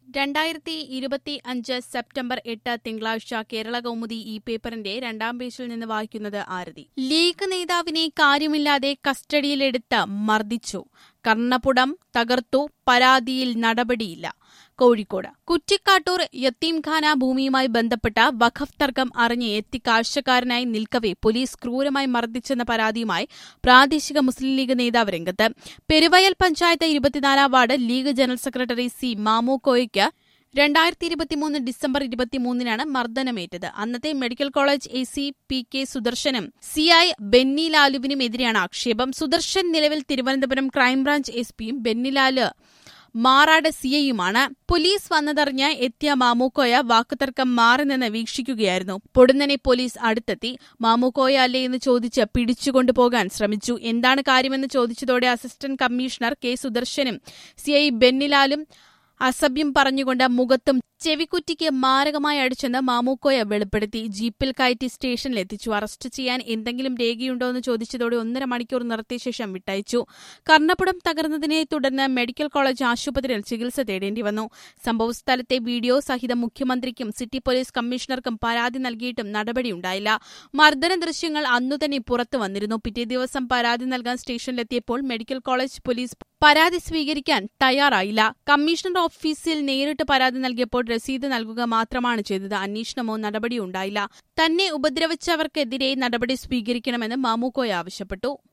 രണ്ടായിരത്തി ഇരുപത്തി അഞ്ച് സെപ്റ്റംബർ എട്ട് തിങ്കളാഴ്ച കേരള കൗമുദി ഈ പേപ്പറിന്റെ രണ്ടാം പേജിൽ നിന്ന് വായിക്കുന്നത് ആരതി ലീഗ് നേതാവിനെ കാര്യമില്ലാതെ കസ്റ്റഡിയിലെടുത്ത് മർദ്ദിച്ചു കർണപുടം തകർത്തു പരാതിയിൽ നടപടിയില്ല കോഴിക്കോട് കുറ്റിക്കാട്ടൂർ യത്തീംഖാന ഭൂമിയുമായി ബന്ധപ്പെട്ട വഖഫ് തർക്കം അറിഞ്ഞ് എത്തി കാഴ്ചക്കാരനായി നിൽക്കവെ പോലീസ് ക്രൂരമായി മർദ്ദിച്ചെന്ന പരാതിയുമായി പ്രാദേശിക മുസ്ലിം ലീഗ് നേതാവ് രംഗത്ത് പെരുവയൽ പഞ്ചായത്ത് ഇരുപത്തിനാലാം ward league general secretary C Mamu കോയയ്ക്ക് രണ്ടായിരത്തി ഇരുപത്തിമൂന്ന് ഡിസംബർ ഇരുപത്തിമൂന്നിനാണ് മർദ്ദനമേറ്റത് അന്നത്തെ medical college A C P K സുദർശനും സി ഐ ബെന്നി ലാലുവിനുമെതിരെയാണ് ആക്ഷേപം സുദർശൻ നിലവിൽ തിരുവനന്തപുരം ക്രൈംബ്രാഞ്ച് എസ് പിയും ബെന്നിലാല് മാറാട് സിഐയുമാണ് പോലീസ് വന്നതറിഞ്ഞ് എത്തിയ മാമൂക്കോയ വാക്കുതർക്കം മാറി നിന്ന് വീക്ഷിക്കുകയായിരുന്നു പൊടുന്നനെ പോലീസ് അടുത്തെത്തി മാമൂക്കോയ അല്ലേ എന്ന് ചോദിച്ച് പിടിച്ചുകൊണ്ടുപോകാൻ ശ്രമിച്ചു എന്താണ് കാര്യമെന്ന് ചോദിച്ചതോടെ അസിസ്റ്റന്റ് കമ്മീഷണർ കെ സുദർശനും സിഐ ബെന്നിലാലും അസഭ്യം പറഞ്ഞുകൊണ്ട് മുഖത്തും ചെവിക്കുറ്റിക്ക് മാരകമായി അടിച്ചെന്ന് മാമൂക്കോയ വെളിപ്പെടുത്തി ജീപ്പിൽ കയറ്റി സ്റ്റേഷനിലെത്തിച്ചു അറസ്റ്റ് ചെയ്യാൻ എന്തെങ്കിലും രേഖയുണ്ടോ എന്ന് ചോദിച്ചതോടെ ഒന്നര മണിക്കൂർ നിർത്തിയ ശേഷം വിട്ടയച്ചു കർണപുടം തകർന്നതിനെ തുടർന്ന് മെഡിക്കൽ കോളേജ് ആശുപത്രിയിൽ ചികിത്സ തേടേണ്ടി വന്നു സംഭവസ്ഥലത്തെ വീഡിയോ സഹിതം മുഖ്യമന്ത്രിക്കും സിറ്റി പോലീസ് കമ്മീഷണർക്കും പരാതി നൽകിയിട്ടും നടപടിയുണ്ടായില്ല മർദ്ദന ദൃശ്യങ്ങൾ അന്നുതന്നെ പുറത്തു വന്നിരുന്നു പിറ്റേ ദിവസം പരാതി നൽകാൻ സ്റ്റേഷനിലെത്തിയപ്പോൾ മെഡിക്കൽ കോളേജ് പോലീസ് പരാതി സ്വീകരിക്കാൻ തയ്യാറായില്ല കമ്മീഷണർ ഓഫീസിൽ നേരിട്ട് പരാതി നൽകിയപ്പോൾ രസീത് നൽകുക മാത്രമാണ് ചെയ്തത് അന്വേഷണമോ നടപടിയോ ഉണ്ടായില്ല തന്നെ ഉപദ്രവിച്ചവർക്കെതിരെ നടപടി സ്വീകരിക്കണമെന്ന് മാമുക്കോയ ആവശ്യപ്പെട്ടു